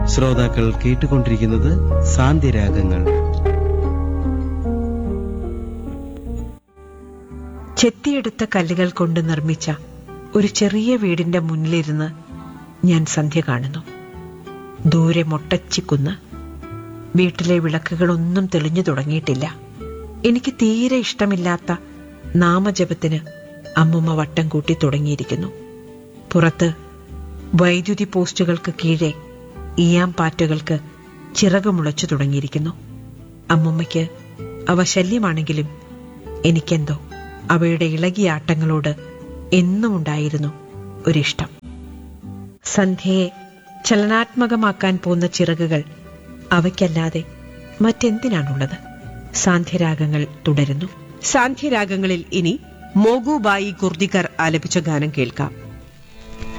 ശ്രോതാക്കൾ കേട്ടുകൊണ്ടിരിക്കുന്നത് സാന്ത്യരാഗങ്ങൾ ചെത്തിയെടുത്ത കല്ലുകൾ കൊണ്ട് നിർമ്മിച്ച ഒരു ചെറിയ വീടിന്റെ മുന്നിലിരുന്ന് ഞാൻ സന്ധ്യ കാണുന്നു ദൂരെ മൊട്ടച്ചിക്കുന്ന് വീട്ടിലെ വിളക്കുകളൊന്നും തെളിഞ്ഞു തുടങ്ങിയിട്ടില്ല എനിക്ക് തീരെ ഇഷ്ടമില്ലാത്ത നാമജപത്തിന് അമ്മുമ്മ വട്ടം കൂട്ടി തുടങ്ങിയിരിക്കുന്നു പുറത്ത് വൈദ്യുതി പോസ്റ്റുകൾക്ക് കീഴെ ഈയാം പാറ്റുകൾക്ക് ചിറക് മുളച്ചു തുടങ്ങിയിരിക്കുന്നു അമ്മുമ്മയ്ക്ക് അവ ശല്യമാണെങ്കിലും എനിക്കെന്തോ അവയുടെ ഇളകിയ ആട്ടങ്ങളോട് എന്നും ഉണ്ടായിരുന്നു ഒരിഷ്ടം സന്ധ്യയെ ചലനാത്മകമാക്കാൻ പോകുന്ന ചിറകുകൾ അവയ്ക്കല്ലാതെ മറ്റെന്തിനാണുള്ളത് സാന്ധ്യരാഗങ്ങൾ തുടരുന്നു സാന്ധ്യരാഗങ്ങളിൽ ഇനി മോഗുബായി കുർദിക്കർ ആലപിച്ച ഗാനം കേൾക്കാം